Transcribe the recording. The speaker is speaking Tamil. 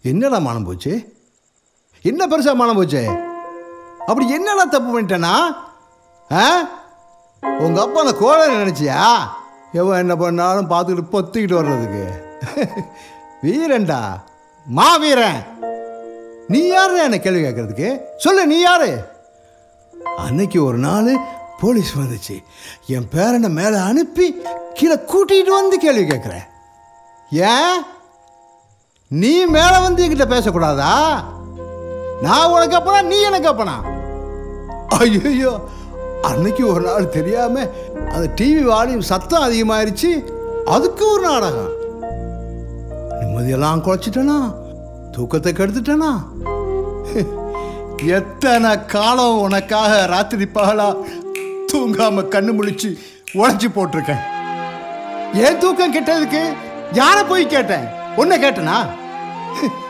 என்னடா மானம் போச்சு என்ன பெருசா மானம் போச்சு அப்படி என்னடா தப்பு பண்ணிட்டேனா ஆ உங்க அப்பா அந்த கோழை நினைச்சியா எவன் என்ன பண்ணாலும் பார்த்துக்கிட்டு பொத்திக்கிட்டு வர்றதுக்கு வீரன்டா மா வீரன் நீ யாரு என்ன கேள்வி கேட்கறதுக்கு சொல்லு நீ யாரு அன்னைக்கு ஒரு நாள் போலீஸ் வந்துச்சு என் பேரனை மேலே அனுப்பி கீழே கூட்டிகிட்டு வந்து கேள்வி கேட்குறேன் ஏன் நீ மேலே வந்து என்கிட்ட பேசக்கூடாதா நான் உனக்கு அப்பனா நீ எனக்கு அப்பனா ஐயோ அன்னைக்கு ஒரு நாள் தெரியாம அந்த டிவி வால்யூம் சத்தம் அதிகமாயிருச்சு அதுக்கு ஒரு நாடகம் நிம்மதியெல்லாம் குறைச்சிட்டேனா தூக்கத்தை கெடுத்துட்டேனா எத்தனை காலம் உனக்காக ராத்திரி பகலா தூங்காம கண்ணு முழிச்சு உழைச்சி போட்டிருக்கேன் ஏன் தூக்கம் கெட்டதுக்கு யாரை போய் கேட்டேன் உன்னை கேட்டனா